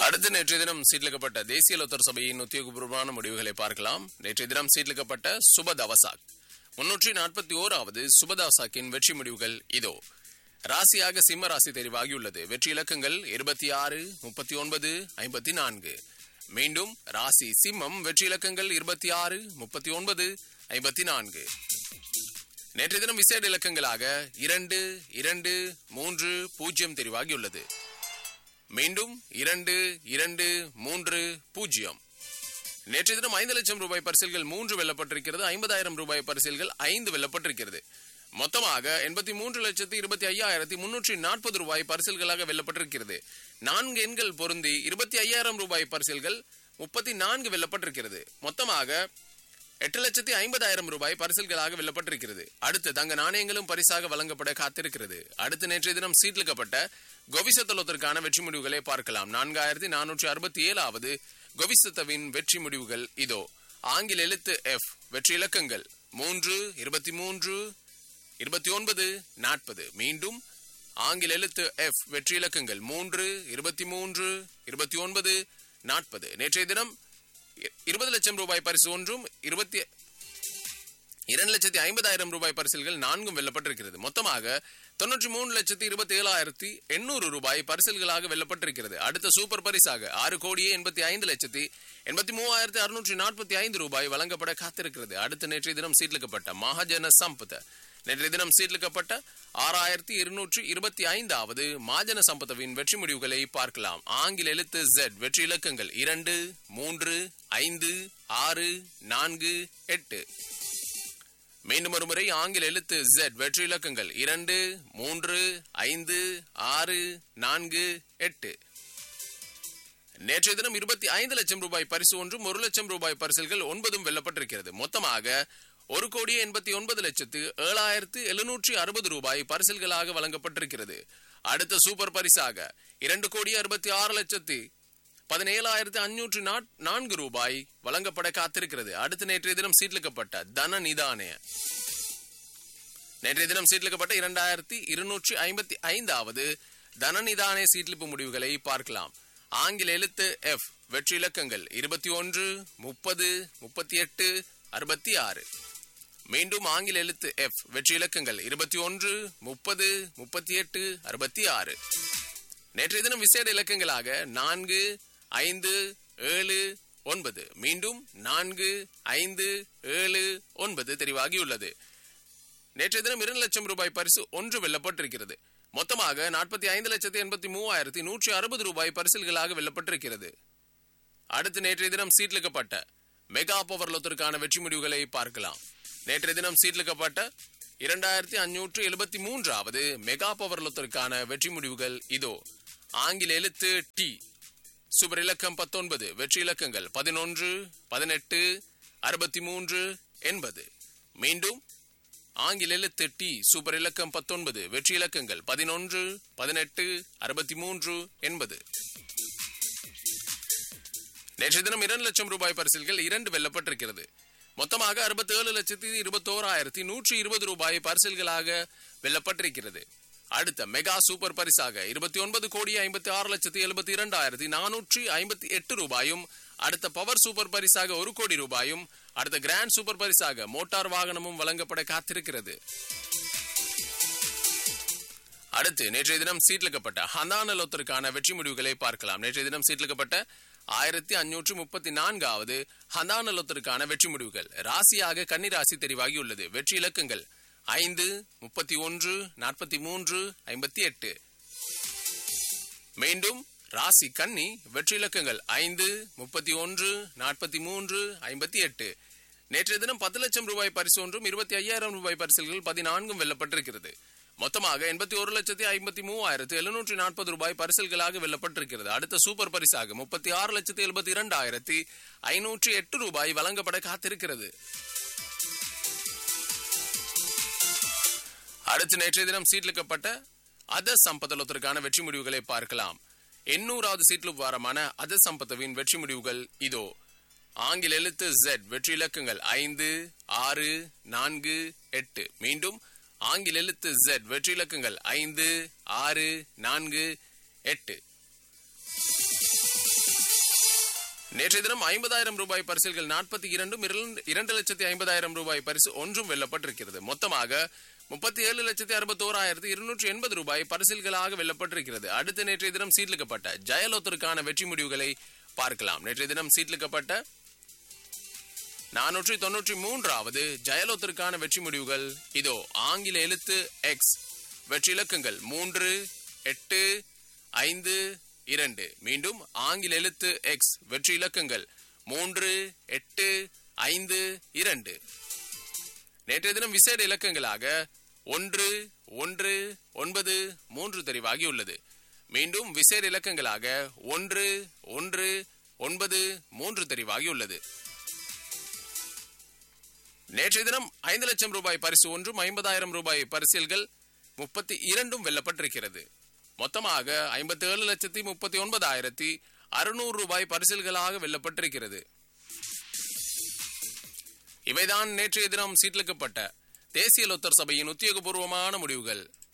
அடுத்து நேற்றைய தினம் சீட்லிக்கப்பட்ட தேசிய லோத்தர் சபையின் உத்தியோகபூர்வமான முடிவுகளை பார்க்கலாம் நேற்றைய தினம் சீட்லிக்கப்பட்ட சுபதவசாக் முன்னூற்றி நாற்பத்தி ஓராவது சுபதவசாக்கின் வெற்றி முடிவுகள் இதோ ராசியாக சிம்ம ராசி தெரிவாகியுள்ளது வெற்றி இலக்கங்கள் இருபத்தி ஆறு முப்பத்தி ஒன்பது ஐம்பத்தி நான்கு மீண்டும் ராசி சிம்மம் வெற்றி இலக்கங்கள் இருபத்தி ஆறு முப்பத்தி ஒன்பது ஐம்பத்தி நான்கு நேற்றைய தினம் விசேட இலக்கங்களாக இரண்டு இரண்டு மூன்று பூஜ்ஜியம் தெரிவாகியுள்ளது மீண்டும் இரண்டு இரண்டு மூன்று பூஜ்ஜியம் நேற்றைய தினம் ஐந்து லட்சம் ரூபாய் பரிசில்கள் மூன்று வெல்லப்பட்டிருக்கிறது ஐம்பதாயிரம் ரூபாய் பரிசில்கள் ஐந்து வெல்லப்பட்டிருக்கிறது மொத்தமாக எண்பத்தி மூன்று லட்சத்தி இருபத்தி ஐயாயிரத்தி முன்னூற்றி நாற்பது ரூபாய் பரிசில்களாக வெல்லப்பட்டிருக்கிறது நான்கு எண்கள் பொருந்தி இருபத்தி ஐயாயிரம் ரூபாய் பரிசில்கள் முப்பத்தி நான்கு வெல்லப்பட்டிருக்கிறது மொத்தமாக எட்டு லட்சத்தி ஐம்பதாயிரம் ரூபாய் பரிசில்களாக வெல்லப்பட்டிருக்கிறது அடுத்து தங்க நாணயங்களும் பரிசாக வழங்கப்பட காத்திருக்கிறது அடுத்து நேற்றைய தினம் சீட்லிக்கப்பட்ட கோவிசத்தலத்திற்கான வெற்றி முடிவுகளை பார்க்கலாம் நான்காயிரத்தி நானூற்றி அறுபத்தி ஏழாவது கோவிசத்தவின் வெற்றி முடிவுகள் இதோ ஆங்கில எழுத்து எஃப் வெற்றி இலக்கங்கள் மூன்று இருபத்தி மூன்று இருபத்தி ஒன்பது நாற்பது மீண்டும் ஆங்கில எழுத்து எஃப் வெற்றி இலக்கங்கள் மூன்று இருபத்தி மூன்று இருபத்தி ஒன்பது நாற்பது நேற்றைய தினம் இ- இருபது லட்சம் ரூபாய் பரிசு ஒன்றும் இருபத்தி இரண்டு லட்சத்தி ஐம்பதாயிரம் ரூபாய் பரிசில்கள் நான்கும் வெல்லப்பட்டிருக்கிறது மொத்தமாக தொன்னூற்றி மூணு லட்சத்தி இருபத்தி ஏழாயிரத்தி எண்ணூறு ரூபாய் பரிசில்களாக வெல்லப்பட்டிருக்கிறது அடுத்த சூப்பர் பரிசாக ஆறு கோடியே எண்பத்தி ஐந்து லட்சத்தி எண்பத்தி மூவாயிரத்தி அறுநூற்றி நாற்பத்தி ஐந்து ரூபாய் வழங்கப்பட காத்திருக்கிறது அடுத்த நேற்றைய தினம் சீட்லிக்கப்பட்ட மகாஜன சம்பத நேற்றைய தினம் சீட்லிக்கப்பட்ட ஆறாயிரத்தி இருநூற்றி இருபத்தி ஐந்தாவது மாஜன சம்பதவின் வெற்றி முடிவுகளை பார்க்கலாம் ஆங்கில எழுத்து Z வெற்றி இலக்கங்கள் இரண்டு மூன்று ஐந்து ஆறு நான்கு எட்டு மீண்டும் ஒரு முறை ஆங்கில எழுத்து Z வெற்றி இலக்கங்கள் இரண்டு மூன்று ஐந்து ஆறு நான்கு எட்டு நேற்றைய தினம் இருபத்தி ஐந்து லட்சம் ரூபாய் பரிசு ஒன்றும் ஒரு லட்சம் ரூபாய் பரிசில்கள் ஒன்பதும் வெல்லப்பட்டிருக்கிறது மொத்தமாக ஒரு கோடி எண்பத்தி ஒன்பது லட்சத்து ஏழாயிரத்து எழுநூற்றி அறுபது ரூபாய் பரிசில்களாக வழங்கப்பட்டிருக்கிறது அடுத்த சூப்பர் பரிசாக இரண்டு கோடி அறுபத்தி ஆறு லட்சத்தி பதினேழாயிரத்து அஞ்சூற்று நான்கு ரூபாய் வழங்கப்பட காத்திருக்கிறது அடுத்து நேற்றைய தினம் சீட்லிக்கப்பட்ட தன நிதானய நேற்றைய தினம் சீட்லிக்கப்பட்ட இரண்டாயிரத்தி இருநூற்றி ஐம்பத்தி ஐந்தாவது தனநிதானே சீட்லிப்பு முடிவுகளை பார்க்கலாம் ஆங்கில எழுத்து எஃப் வெற்றி இலக்கங்கள் இருபத்தி ஒன்று முப்பது முப்பத்தி எட்டு அறுபத்தி ஆறு மீண்டும் ஆங்கில எழுத்து எஃப் வெற்றி இலக்கங்கள் இருபத்தி ஒன்று முப்பது முப்பத்தி எட்டு அறுபத்தி ஆறு நேற்றைய தினம் விசேட இலக்கங்களாக நான்கு ஐந்து ஏழு ஒன்பது மீண்டும் நான்கு ஐந்து ஏழு ஒன்பது தெரிவாகியுள்ளது நேற்றைய தினம் இரண்டு லட்சம் ரூபாய் பரிசு ஒன்று வெல்லப்பட்டிருக்கிறது மொத்தமாக நாற்பத்தி ஐந்து லட்சத்தி எண்பத்தி மூவாயிரத்தி நூற்றி அறுபது ரூபாய் பரிசில்களாக வெல்லப்பட்டிருக்கிறது அடுத்து நேற்றைய தினம் சீட்லிக்கப்பட்ட மெகா பவர் லொத்திற்கான வெற்றி முடிவுகளை பார்க்கலாம் நேற்றைய தினம் சீட்லிக்கப்பட்ட இரண்டாயிரத்தி அஞ்சூற்று எழுபத்தி மூன்றாவது மெகா பவர் லொத்திற்கான வெற்றி முடிவுகள் இதோ ஆங்கில எழுத்து டி சூப்பர் இலக்கம் பத்தொன்பது வெற்றி இலக்கங்கள் பதினொன்று பதினெட்டு அறுபத்தி மூன்று எண்பது மீண்டும் ஆங்கில எழுத்து டி சூப்பர் இலக்கம் பத்தொன்பது வெற்றி இலக்கங்கள் பதினொன்று பதினெட்டு அறுபத்தி மூன்று எண்பது நேற்று தினம் இரண்டு லட்சம் ரூபாய் பரிசில்கள் இரண்டு வெல்லப்பட்டிருக்கிறது மொத்தமாக அறுபத்தி ஏழு லட்சத்தி இருபத்தோராயிரத்தி நூற்றி இருபது ரூபாய் பரிசில்களாக வெல்லப்பட்டிருக்கிறது அடுத்த மெகா சூப்பர் பரிசாக இருபத்தி ஒன்பது கோடி ஐம்பத்தி ஆறு லட்சத்தி எழுபத்தி இரண்டாயிரத்தி நானூற்றி ஐம்பத்தி எட்டு ரூபாயும் அடுத்த பவர் சூப்பர் பரிசாக ஒரு கோடி ரூபாயும் அடுத்த கிராண்ட் சூப்பர் பரிசாக மோட்டார் வாகனமும் வழங்கப்பட காத்திருக்கிறது அடுத்து நேற்றைய தினம் சீட்லிக்கப்பட்ட ஹந்தான லொத்தருக்கான வெற்றி முடிவுகளை பார்க்கலாம் நேற்றைய தினம் சீட்லிக்கப்பட்ட ஆயிரத்தி அஞ்சூற்று முப்பத்தி நான்காவது ஹந்தான லொத்தருக்கான வெற்றி முடிவுகள் ராசியாக கன்னி ராசி தெரிவாகியுள்ளது வெற்றி இலக்கங்கள் ஐந்து முப்பத்தி ஒன்று நாற்பத்தி மூன்று ஐம்பத்தி எட்டு மீண்டும் ராசி கன்னி வெற்றி இலக்கங்கள் ஐந்து முப்பத்தி ஒன்று நாற்பத்தி மூன்று ஐம்பத்தி எட்டு நேற்றைய தினம் பத்து லட்சம் ரூபாய் பரிசு ஒன்றும் இருபத்தி ஐயாயிரம் ரூபாய் பரிசில்கள் பதினான்கும் வெல்லப்பட்டிருக்கிறது மொத்தமாக எண்பத்தி ஒரு லட்சத்தி ஐம்பத்தி மூவாயிரத்து எழுநூற்றி நாற்பது ரூபாய் பரிசில்களாக வெல்லப்பட்டிருக்கிறது அடுத்த சூப்பர் பரிசாக முப்பத்தி ஆறு லட்சத்தி எழுபத்தி இரண்டாயிரத்தி ஐநூற்றி எட்டு ரூபாய் வழங்கப்பட காத்திருக்கிறது அடுத்து நேற்றைய தினம் சீட்லிக்கப்பட்ட அத சம்பதலத்திற்கான வெற்றி முடிவுகளை பார்க்கலாம் எண்ணூறாவது சீட்லு வாரமான அத சம்பதவின் வெற்றி முடிவுகள் இதோ ஆங்கில எழுத்து Z வெற்றி இலக்கங்கள் ஐந்து ஆறு நான்கு எட்டு மீண்டும் ஆங்கில எழுத்து Z வெற்றி இலக்கங்கள் ஐந்து ஆறு நான்கு எட்டு நேற்றைய தினம் ஐம்பதாயிரம் ரூபாய் பரிசில்கள் நாற்பத்தி இரண்டும் இரண்டு- இரண்டு லட்சத்தி ஐம்பதாயிரம் ரூபாய் பரிசு ஒன்றும் வெல்லப்பட்டிருக்கிறது மொத்தமாக முப்பத்தி ஏழு லட்சத்தி அறுபத்தோராயிரத்தி இருநூற்றி எண்பது ரூபாய் பரிசில்களாக வெல்லப்பட்டிருக்கிறது அடுத்து நேற்றைய தினம் சீட்லிக்கப்பட்ட ஜெயலோத்தருக்கான வெற்றி முடிவுகளை பார்க்கலாம் நேற்றைய தினம் சீட்லிக்கப்பட்ட நானூற்றி தொன்னூற்றி மூன்றாவது ஜெயலோத்தருக்கான வெற்றி முடிவுகள் இதோ ஆங்கில எழுத்து எக்ஸ் வெற்றி இலக்கங்கள் மூன்று எட்டு ஐந்து இரண்டு மீண்டும் ஆங்கில எழுத்து எக்ஸ் வெற்றி இலக்கங்கள் மூன்று எட்டு ஐந்து இரண்டு நேற்றைய தினம் விசேட இலக்கங்களாக ஒன்று ஒன்று ஒன்பது மூன்று தெரிவாகியுள்ளது மீண்டும் விசேட இலக்கங்களாக ஒன்று ஒன்று ஒன்பது மூன்று தெரிவாகியுள்ளது நேற்றைய தினம் ஐந்து லட்சம் ரூபாய் பரிசு ஒன்றும் ஐம்பதாயிரம் ரூபாய் பரிசில்கள் முப்பத்தி இரண்டும் வெல்லப்பட்டிருக்கிறது மொத்தமாக ஐம்பத்தி ஏழு லட்சத்தி முப்பத்தி ஒன்பதாயிரத்தி அறுநூறு ரூபாய் பரிசில்களாக வெல்லப்பட்டிருக்கிறது இவைதான் நேற்றைய தினம் சீட்லிக்கப்பட்ட தேசிய லொத்தர் சபையின் உத்தியோகபூர்வமான முடிவுகள்